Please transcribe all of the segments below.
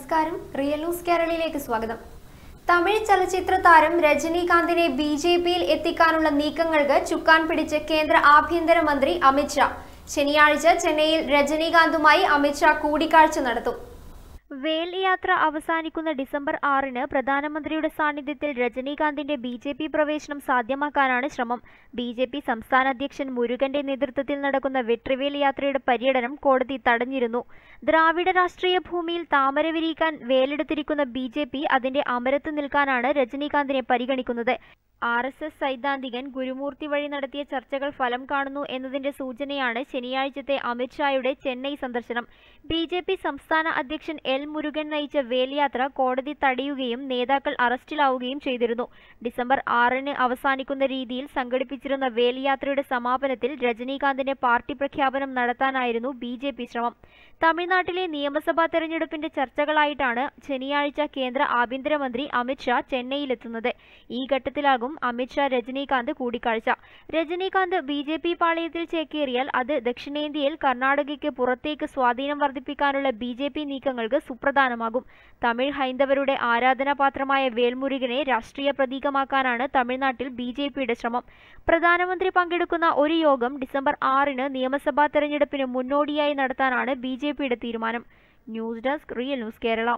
നമസ്കാരം real news കേരളയിലേക്ക് സ്വാഗതം തമിഴ് ചലച്ചിത്ര താരം രജനീകാന്തിനെ ബി ജെ പിയിൽ എത്തിക്കാനുള്ള നീക്കങ്ങൾക്ക് ചുക്കാൻ പിടിച്ച് കേന്ദ്ര ആഭ്യന്തരമന്ത്രി അമിത്ഷാ ശനിയാഴ്ച ചെന്നൈയിൽ രജനീകാന്തുമായി അമിത്ഷാ കൂടിക്കാഴ്ച നടത്തും വേൽ യാത്ര അവസാനിക്കുന്ന ഡിസംബർ ആറിന് പ്രധാനമന്ത്രിയുടെ സാന്നിധ്യത്തിൽ രജനീകാന്തിന്റെ ബി ജെ പി പ്രവേശനം സാധ്യമാക്കാനാണ് ശ്രമം ബി ജെ പി സംസ്ഥാന അധ്യക്ഷൻ മുരുകന്റെ നേതൃത്വത്തിൽ നടക്കുന്ന വെട്രിവേൽ യാത്രയുടെ പര്യടനം കോടതി തടഞ്ഞിരുന്നു ദ്രാവിഡ രാഷ്ട്രീയ ഭൂമിയിൽ താമര വിരിയിക്കാൻ വേലെടുത്തിരിക്കുന്ന ബി ജെ പി അതിന്റെ അമരത്ത് നിൽക്കാനാണ് രജനീകാന്തിനെ പരിഗണിക്കുന്നത് ആർ എസ് എസ് സൈദ്ധാന്തികൻ ഗുരുമൂർത്തി വഴി നടത്തിയ ചർച്ചകൾ ഫലം കാണുന്നു എന്നതിന്റെ സൂചനയാണ് ശനിയാഴ്ചത്തെ അമിത്ഷായുടെ ചെന്നൈ സന്ദർശനം ബി ജെ പി സംസ്ഥാന അധ്യക്ഷൻ എൽ മുരുകൻ നയിച്ച വേൽയാത്ര കോടതി തടയുകയും നേതാക്കൾ അറസ്റ്റിലാവുകയും ചെയ്തിരുന്നു ഡിസംബർ ആറിന് അവസാനിക്കുന്ന രീതിയിൽ സംഘടിപ്പിച്ചിരുന്ന വേൽയാത്രയുടെ സമാപനത്തിൽ രജനീകാന്തിന്റെ പാർട്ടി പ്രഖ്യാപനം നടത്താനായിരുന്നു ബി ജെ പി ശ്രമം തമിഴ്നാട്ടിലെ നിയമസഭാ തെരഞ്ഞെടുപ്പിന്റെ ചർച്ചകളായിട്ടാണ് ശനിയാഴ്ച കേന്ദ്ര ആഭ്യന്തരമന്ത്രി അമിത്ഷാ ചെന്നൈയിലെത്തുന്നത് ഈ ഘട്ടത്തിലാകും അമിത്ഷാ രജനീകാന്ത് കൂടിക്കാഴ്ച രജനീകാന്ത് ബി ജെ പി പാളയത്തിൽ ചേക്കേറിയാൽ അത് ദക്ഷിണേന്ത്യയിൽ കർണാടകയ്ക്ക് പുറത്തേക്ക് സ്വാധീനം വർദ്ധിപ്പിക്കാനുള്ള ബി ജെ പി നീക്കങ്ങൾക്ക് സുപ്രധാനമാകും തമിഴ് ഹൈന്ദവരുടെ ആരാധനാപാത്രമായ വേൽമുരുകനെ രാഷ്ട്രീയ പ്രതീകമാക്കാനാണ് തമിഴ്നാട്ടിൽ ബി ജെ പിയുടെ ശ്രമം പ്രധാനമന്ത്രി പങ്കെടുക്കുന്ന ഒരു യോഗം ഡിസംബർ ആറിന് നിയമസഭാ തെരഞ്ഞെടുപ്പിന് മുന്നോടിയായി നടത്താനാണ് ബി ജെ പിയുടെ തീരുമാനം news desk real news Kerala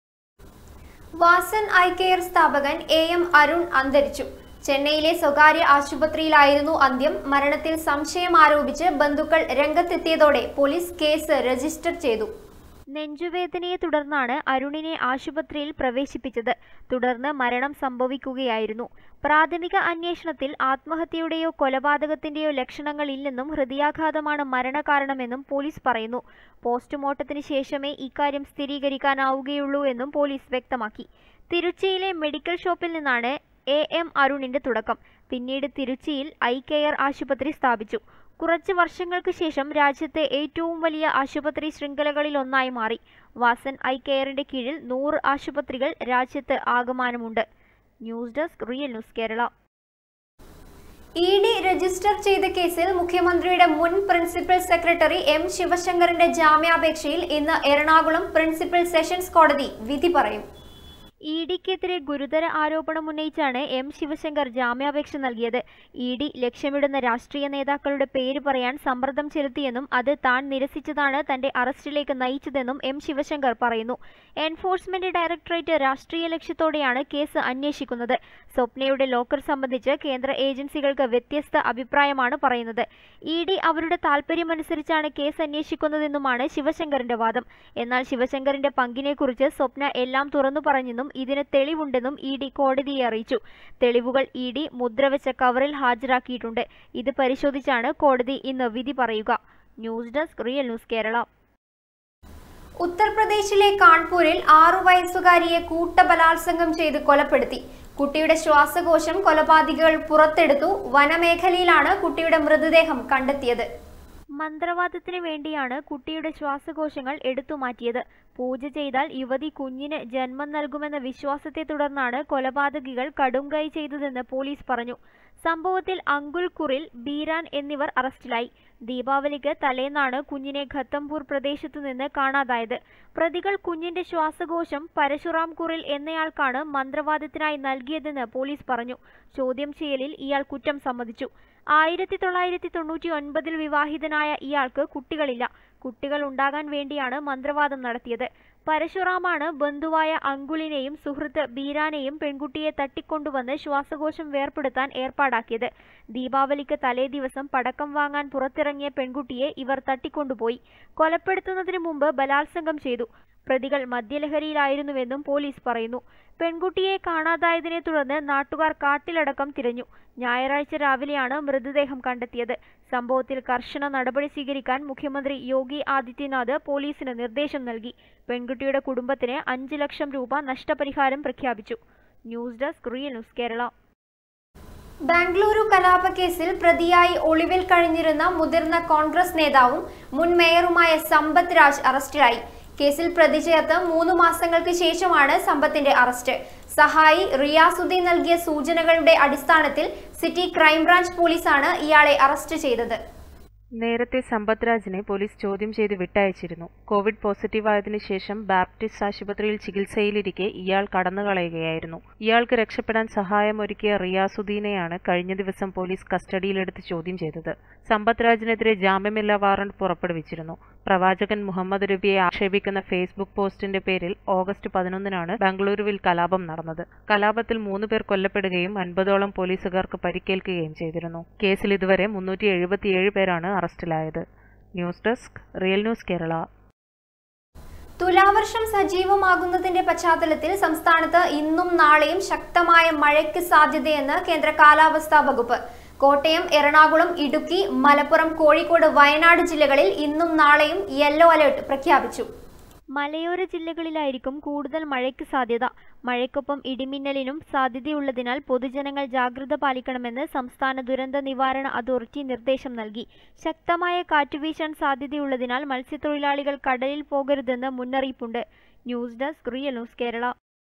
Vasan eye care സ്ഥാപകൻ എ എം അരുൺ അന്തരിച്ചു ചെന്നൈയിലെ സ്വകാര്യ ആശുപത്രിയിലായിരുന്നു അന്ത്യം മരണത്തിൽ സംശയം ആരോപിച്ച് ബന്ധുക്കൾ രംഗത്തെത്തിയതോടെ പോലീസ് കേസ് രജിസ്റ്റർ ചെയ്തു നെഞ്ചുവേദനയെ തുടർന്നാണ് അരുണിനെ ആശുപത്രിയിൽ പ്രവേശിപ്പിച്ചത് തുടർന്ന് മരണം സംഭവിക്കുകയായിരുന്നു പ്രാഥമിക അന്വേഷണത്തിൽ ആത്മഹത്യയുടെയോ കൊലപാതകത്തിന്റെയോ ലക്ഷണങ്ങളില്ലെന്നും ഹൃദയാഘാതമാണ് മരണകാരണമെന്നും പോലീസ് പറയുന്നു പോസ്റ്റ്മോർട്ടത്തിന് ശേഷമേ ഇക്കാര്യം സ്ഥിരീകരിക്കാനാവുകയുള്ളൂ എന്നും പോലീസ് വ്യക്തമാക്കി തിരുച്ചിയിലെ മെഡിക്കൽ ഷോപ്പിൽ നിന്നാണ് എ എം അരുണിന്റെ തുടക്കം പിന്നീട് തിരുച്ചിയിൽ ഐ കെയർ ആശുപത്രി സ്ഥാപിച്ചു കുറച്ച് വർഷങ്ങൾക്ക് ശേഷം രാജ്യത്തെ ഏറ്റവും വലിയ ആശുപത്രി ശൃംഖലകളിലൊന്നായി മാറി വാസൻ ഐ കെയറിന്റെ കീഴിൽ നൂറ് ആശുപത്രികൾ രാജ്യത്ത് ആകമാനമുണ്ട് news desk real news Kerala E D register ചെയ്ത കേസിൽ മുഖ്യമന്ത്രിയുടെ മുൻ പ്രിൻസിപ്പൽ സെക്രട്ടറി എം ശിവശങ്കറിന്റെ ജാമ്യാപേക്ഷയിൽ ഇന്ന് എറണാകുളം പ്രിൻസിപ്പൽ സെഷൻസ് കോടതി വിധി പറയും ഇ ഡിക്കെതിരെ ഗുരുതര ആരോപണമുന്നയിച്ചാണ് എം ശിവശങ്കർ ജാമ്യാപേക്ഷ നൽകിയത് ഇ ഡി ലക്ഷ്യമിടുന്ന രാഷ്ട്രീയ നേതാക്കളുടെ പേര് പറയാൻ സമ്മർദ്ദം ചെലുത്തിയെന്നും അത് താൻ നിരസിച്ചതാണ് തന്റെ അറസ്റ്റിലേക്ക് നയിച്ചതെന്നും എം ശിവശങ്കർ പറയുന്നു എൻഫോഴ്സ്മെന്റ് ഡയറക്ടറേറ്റ് രാഷ്ട്രീയ ലക്ഷ്യത്തോടെയാണ് കേസ് അന്വേഷിക്കുന്നത് സ്വപ്നയുടെ ലോക്കർ സംബന്ധിച്ച് കേന്ദ്ര ഏജൻസികൾക്ക് വ്യത്യസ്ത അഭിപ്രായമാണ് പറയുന്നത് ഇ ഡി അവരുടെ താൽപര്യമനുസരിച്ചാണ് കേസ് അന്വേഷിക്കുന്നതെന്നുമാണ് ശിവശങ്കറിന്റെ വാദം എന്നാൽ ശിവശങ്കറിന്റെ പങ്കിനെക്കുറിച്ച് സ്വപ്ന എല്ലാം തുറന്നു പറഞ്ഞെന്നും ഇതിന് തെളിവുണ്ടെന്നും ഇ ഡി കോടതിയെ അറിയിച്ചു തെളിവുകൾ ഇ ഡി മുദ്രവെച്ച കവറിൽ ഹാജരാക്കിയിട്ടുണ്ട് ഇത് പരിശോധിച്ചാണ് കോടതി ഇന്ന് വിധി പറയുക news desk real news Kerala ഉത്തർപ്രദേശിലെ കാൺപൂരിൽ ആറു വയസ്സുകാരിയെ കൂട്ടബലാത്സംഗം ചെയ്ത് കൊലപ്പെടുത്തി കുട്ടിയുടെ ശ്വാസകോശം കൊലപാതകികൾ പുറത്തെടുത്തു വനമേഖലയിലാണ് കുട്ടിയുടെ മൃതദേഹം കണ്ടെത്തിയത് മന്ത്രവാദത്തിന് വേണ്ടിയാണ് കുട്ടിയുടെ ശ്വാസകോശങ്ങൾ എടുത്തുമാറ്റിയത് പൂജ ചെയ്താൽ യുവതി കുഞ്ഞിന് ജന്മം നൽകുമെന്ന വിശ്വാസത്തെ തുടർന്നാണ് കൊലപാതകികൾ കടുംകൈ ചെയ്തതെന്ന് പോലീസ് പറഞ്ഞു സംഭവത്തിൽ അങ്കുൽ കുറിൽ ബീരാൻ എന്നിവർ അറസ്റ്റിലായി ദീപാവലിക്ക് തലേന്നാണ് കുഞ്ഞിനെ ഖത്തംപൂർ പ്രദേശത്തു നിന്ന് കാണാതായത് പ്രതികൾ കുഞ്ഞിന്റെ ശ്വാസകോശം പരശുറാം കുറിൽ എന്നയാൾക്കാണ് മന്ത്രവാദത്തിനായി നൽകിയതെന്ന് പോലീസ് പറഞ്ഞു ചോദ്യം ചെയ്യലിൽ ഇയാൾ കുറ്റം സമ്മതിച്ചു ആയിരത്തി തൊള്ളായിരത്തി തൊണ്ണൂറ്റി ഒൻപതിൽ വിവാഹിതനായ ഇയാൾക്ക് കുട്ടികളില്ല കുട്ടികൾ ഉണ്ടാകാൻ വേണ്ടിയാണ് മന്ത്രവാദം നടത്തിയത് പരശുറാമാണ് ബന്ധുവായ അങ്കുലിനെയും സുഹൃത്ത് ബീരാനെയും പെൺകുട്ടിയെ തട്ടിക്കൊണ്ടുവന്ന് ശ്വാസകോശം വേർപെടുത്താൻ ഏർപ്പാടാക്കിയത് ദീപാവലിക്ക് തലേ ദിവസം പടക്കം വാങ്ങാൻ പുറത്തിറങ്ങിയ പെൺകുട്ടിയെ ഇവർ തട്ടിക്കൊണ്ടുപോയി കൊലപ്പെടുത്തുന്നതിന് മുമ്പ് ബലാത്സംഗം ചെയ്തു പ്രതികൾ മദ്യലഹരിയിലായിരുന്നുവെന്നും പോലീസ് പറയുന്നു പെൺകുട്ടിയെ കാണാതായതിനെ തുടർന്ന് നാട്ടുകാർ കാട്ടിലടക്കം തിരഞ്ഞു ഞായറാഴ്ച രാവിലെയാണ് മൃതദേഹം കണ്ടെത്തിയത് സംഭവത്തിൽ കർശന നടപടി സ്വീകരിക്കാൻ മുഖ്യമന്ത്രി യോഗി ആദിത്യനാഥ് പോലീസിന് നിർദ്ദേശം നൽകി പെൺകുട്ടിയുടെ കുടുംബത്തിന് അഞ്ച് ലക്ഷം രൂപ നഷ്ടപരിഹാരം പ്രഖ്യാപിച്ചു news desk real news Kerala Bengaluru കലാപക്കേസിൽ പ്രതിയായി ഒളിവിൽ കഴിഞ്ഞിരുന്ന മുതിർന്ന കോൺഗ്രസ് നേതാവും മുൻ മേയറുമായ സമ്പത്ത് രാജ് അറസ്റ്റിലായി കേസിൽ പ്രതി ചേർത്ത് മൂന്ന് മാസങ്ങൾക്ക് ശേഷമാണ് സമ്പത്തിന്റെ അറസ്റ്റ് സഹായി റിയാസുദ്ദീൻ നൽകിയ സൂചനകളുടെ അടിസ്ഥാനത്തിൽ സിറ്റി ക്രൈംബ്രാഞ്ച് പോലീസാണ് ഇയാളെ അറസ്റ്റ് ചെയ്തത് നേരത്തെ സമ്പത്ത് രാജിനെ പോലീസ് ചോദ്യം ചെയ്ത് വിട്ടയച്ചിരുന്നു കോവിഡ് പോസിറ്റീവായതിനു ശേഷം ബാപ്റ്റിസ്റ്റ് ആശുപത്രിയിൽ ചികിത്സയിലിരിക്കെ ഇയാൾ കടന്നുകളയുകയായിരുന്നു ഇയാൾക്ക് രക്ഷപ്പെടാൻ സഹായമൊരുക്കിയ റിയാസുദ്ദീനെയാണ് കഴിഞ്ഞ ദിവസം പോലീസ് കസ്റ്റഡിയിലെടുത്ത് ചോദ്യം ചെയ്തത് സമ്പത്ത് രാജിനെതിരെ ജാമ്യമില്ലാ വാറണ്ട് പുറപ്പെടുവിച്ചിരുന്നു പ്രവാചകൻ മുഹമ്മദ് രബിയെ ആക്ഷേപിക്കുന്ന ഫേസ്ബുക്ക് പോസ്റ്റിന്റെ പേരിൽ ഓഗസ്റ്റ് പതിനൊന്നിനാണ് ബംഗളൂരുവിൽ കലാപം നടന്നത് കലാപത്തിൽ മൂന്ന് പേർ കൊല്ലപ്പെടുകയും അൻപതോളം പോലീസുകാർക്ക് പരിക്കേൽക്കുകയും ചെയ്തിരുന്നു കേസിൽ ഇതുവരെ മുന്നൂറ്റി എഴുപത്തിയേഴ് പേരാണ് അറസ്റ്റിലായത് news desk real news Kerala തുലാവർഷം സജീവമാകുന്നതിന്റെ പശ്ചാത്തലത്തിൽ സംസ്ഥാനത്ത് ഇന്നും നാളെയും ശക്തമായ മഴയ്ക്ക് സാധ്യതയെന്ന് കേന്ദ്ര കാലാവസ്ഥാ വകുപ്പ് കോട്ടയം എറണാകുളം ഇടുക്കി മലപ്പുറം കോഴിക്കോട് വയനാട് ജില്ലകളിൽ ഇന്നും നാളെയും യെല്ലോ അലർട്ട് പ്രഖ്യാപിച്ചു മലയോര ജില്ലകളിലായിരിക്കും കൂടുതൽ മഴയ്ക്ക് സാധ്യത മഴയ്ക്കൊപ്പം ഇടിമിന്നലിനും സാധ്യതയുള്ളതിനാൽ പൊതുജനങ്ങൾ ജാഗ്രത പാലിക്കണമെന്ന് സംസ്ഥാന ദുരന്ത നിവാരണ അതോറിറ്റി നിർദ്ദേശം നൽകി ശക്തമായ കാറ്റുവീശാൻ സാധ്യതയുള്ളതിനാൽ മത്സ്യത്തൊഴിലാളികൾ കടലിൽ പോകരുതെന്ന് മുന്നറിയിപ്പുണ്ട് news desk real news Kerala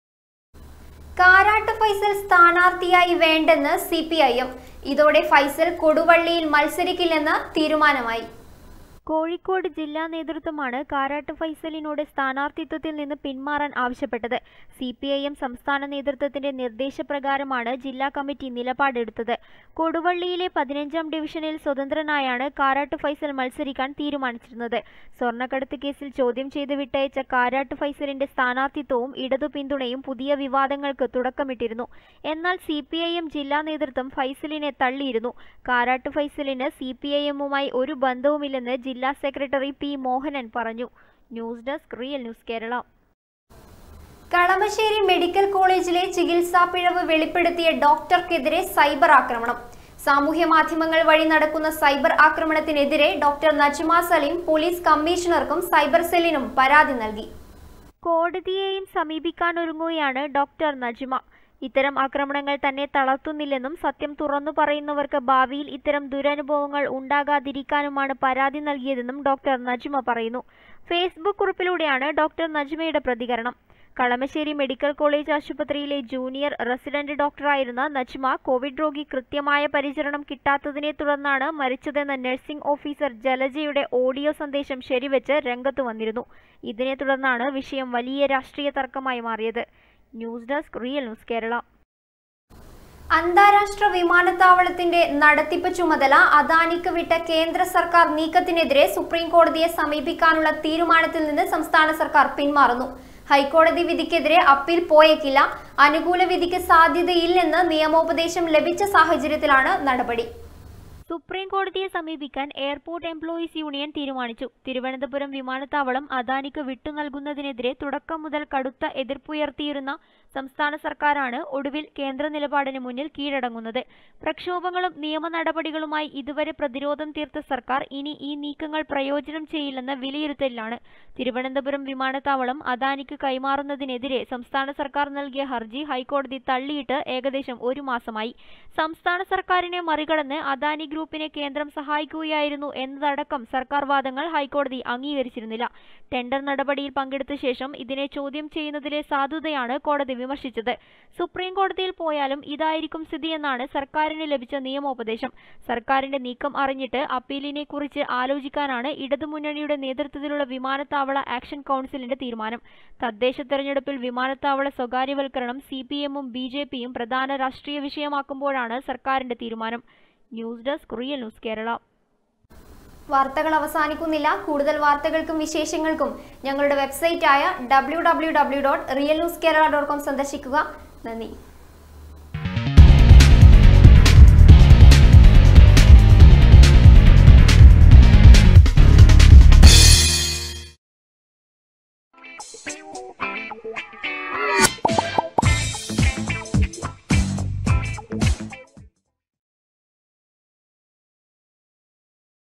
Karat Faisal സ്ഥാനാർത്ഥിയായി വേണ്ടെന്ന് സി പി ഐ എം ഇതോടെ ഫൈസൽ കൊടുവള്ളിയിൽ മത്സരിക്കില്ലെന്ന് തീരുമാനമായി കോഴിക്കോട് ജില്ലാ നേതൃത്വമാണ് കാരാട്ട് ഫൈസലിനോട് സ്ഥാനാർത്ഥിത്വത്തിൽ നിന്ന് പിന്മാറാൻ ആവശ്യപ്പെട്ടത് സി പി ഐ എം സംസ്ഥാന നേതൃത്വത്തിന്റെ നിർദ്ദേശപ്രകാരമാണ് ജില്ലാ കമ്മിറ്റി നിലപാടെടുത്തത് കൊടുവള്ളിയിലെ പതിനഞ്ചാം ഡിവിഷനിൽ സ്വതന്ത്രനായാണ് കാരാട്ട് ഫൈസൽ മത്സരിക്കാൻ തീരുമാനിച്ചിരുന്നത് സ്വർണ്ണക്കടത്ത് കേസിൽ ചോദ്യം ചെയ്ത് വിട്ടയച്ച കാരാട്ട് ഫൈസലിന്റെ സ്ഥാനാർത്ഥിത്വവും ഇടതു പിന്തുണയും പുതിയ വിവാദങ്ങൾക്ക് തുടക്കമിട്ടിരുന്നു എന്നാൽ സി പി ഐ എം ജില്ലാ നേതൃത്വം ഫൈസലിനെ തള്ളിയിരുന്നു കാരാട്ട് ഫൈസലിന് സി പി ഐ എമ്മുമായി ഒരു ബന്ധവുമില്ലെന്ന് ജില്ലാ സെക്രട്ടറി പി മോഹനൻ പറഞ്ഞു news desk real news Kerala Kalamassery medical കോളേജിലെ ചികിത്സാ പിഴവ് വെളിപ്പെടുത്തിയ ഡോക്ടർക്കെതിരെ സൈബർ ആക്രമണം സാമൂഹ്യ മാധ്യമങ്ങൾ വഴി നടക്കുന്ന സൈബർ ആക്രമണത്തിനെതിരെ ഡോക്ടർ നജ്മ സലീം പോലീസ് കമ്മീഷണർക്കും സൈബർ സെല്ലിനും പരാതി നൽകി കോടതിയെയും സമീപിക്കാനൊരുങ്ങുകയാണ് ഡോക്ടർ നജ്മ ഇത്തരം ആക്രമണങ്ങൾ തന്നെ തളർത്തുന്നില്ലെന്നും സത്യം തുറന്നു പറയുന്നവർക്ക് ഭാവിയിൽ ഇത്തരം ദുരനുഭവങ്ങൾ ഉണ്ടാകാതിരിക്കാനുമാണ് പരാതി നൽകിയതെന്നും ഡോക്ടർ നജ്മ പറയുന്നു ഫേസ്ബുക്ക് കുറിപ്പിലൂടെയാണ് ഡോക്ടർ നജ്മയുടെ പ്രതികരണം കളമശ്ശേരി മെഡിക്കൽ കോളേജ് ആശുപത്രിയിലെ ജൂനിയർ റെസിഡന്റ് ഡോക്ടറായിരുന്ന നജ്മ കോവിഡ് രോഗി കൃത്യമായ പരിചരണം കിട്ടാത്തതിനെ തുടർന്നാണ് മരിച്ചതെന്ന നഴ്സിംഗ് ഓഫീസർ ജലജയുടെ ഓഡിയോ സന്ദേശം ശരിവെച്ച് രംഗത്ത് വന്നിരുന്നു ഇതിനെ തുടർന്നാണ് വിഷയം വലിയ രാഷ്ട്രീയ തർക്കമായി മാറിയത് news desk real news Kerala അന്താരാഷ്ട്ര വിമാനത്താവളത്തിന്റെ നടത്തിപ്പ് ചുമതല അദാനിക്ക് വിട്ട കേന്ദ്ര സർക്കാർ നീക്കത്തിനെതിരെ സുപ്രീം കോടതിയെ സമീപിക്കാനുള്ള തീരുമാനത്തിൽ നിന്ന് സംസ്ഥാന സർക്കാർ പിന്മാറുന്നു ഹൈക്കോടതി വിധിക്കെതിരെ അപ്പീൽ പോയേക്കില്ല അനുകൂല വിധിക്ക് സാധ്യതയില്ലെന്ന് നിയമോപദേശം ലഭിച്ച സാഹചര്യത്തിലാണ് നടപടി സുപ്രീം കോടതിയെ സമീപിക്കാൻ എയർപോർട്ട് എംപ്ലോയീസ് യൂണിയൻ തീരുമാനിച്ചു തിരുവനന്തപുരം വിമാനത്താവളം അദാനിക്ക് വിട്ടു നൽകുന്നതിനെതിരെ തുടക്കം മുതൽ കടുത്ത എതിർപ്പുയർത്തിയിരുന്ന സംസ്ഥാന സർക്കാരാണ് ഒടുവിൽ കേന്ദ്ര നിലപാടിന് മുന്നിൽ കീഴടങ്ങുന്നത് പ്രക്ഷോഭങ്ങളും നിയമ നടപടികളുമായി ഇതുവരെ പ്രതിരോധം തീർത്ത സർക്കാർ ഇനി ഈ നീക്കങ്ങൾ പ്രയോജനം ചെയ്യില്ലെന്ന വിലയിരുത്തലിലാണ് തിരുവനന്തപുരം വിമാനത്താവളം അദാനിക്ക് കൈമാറുന്നതിനെതിരെ സംസ്ഥാന സർക്കാർ നൽകിയ ഹർജി ഹൈക്കോടതി തള്ളിയിട്ട് ഏകദേശം ഒരു മാസമായി സംസ്ഥാന സർക്കാരിനെ മറികടന്ന് അദാനി ഗ്രൂപ്പിനെ കേന്ദ്രം സഹായിക്കുകയായിരുന്നു എന്നതടക്കം സർക്കാർ വാദങ്ങൾ ഹൈക്കോടതി അംഗീകരിച്ചിരുന്നില്ല ടെൻഡർ നടപടിയിൽ പങ്കെടുത്ത ശേഷം ഇതിനെ ചോദ്യം ചെയ്യുന്നതിലെ സാധുതയാണ് കോടതി വിമർശിച്ചത് സുപ്രീം കോടതിയിൽ പോയാലും ഇതായിരിക്കും സ്ഥിതിയെന്നാണ് സർക്കാരിന് ലഭിച്ച നിയമോപദേശം സർക്കാരിന്റെ നീക്കം അറിഞ്ഞിട്ട് അപ്പീലിനെ കുറിച്ച് ആലോചിക്കാനാണ് ഇടതുമുന്നണിയുടെ നേതൃത്വത്തിലുള്ള വിമാനത്താവള ആക്ഷൻ കൗൺസിലിന്റെ തീരുമാനം തദ്ദേശ തെരഞ്ഞെടുപ്പിൽ വിമാനത്താവള സ്വകാര്യവൽക്കരണം സി പി എമ്മും ബി ജെ പിയും പ്രധാന രാഷ്ട്രീയ വിഷയമാക്കുമ്പോഴാണ് സർക്കാരിന്റെ തീരുമാനം news desk real news Kerala വാർത്തകൾ അവസാനിക്കുന്നില്ല കൂടുതൽ വാർത്തകൾക്കും വിശേഷങ്ങൾക്കും ഞങ്ങളുടെ വെബ്സൈറ്റായ W W W dot real news Kerala dot com സന്ദർശിക്കുക നന്ദി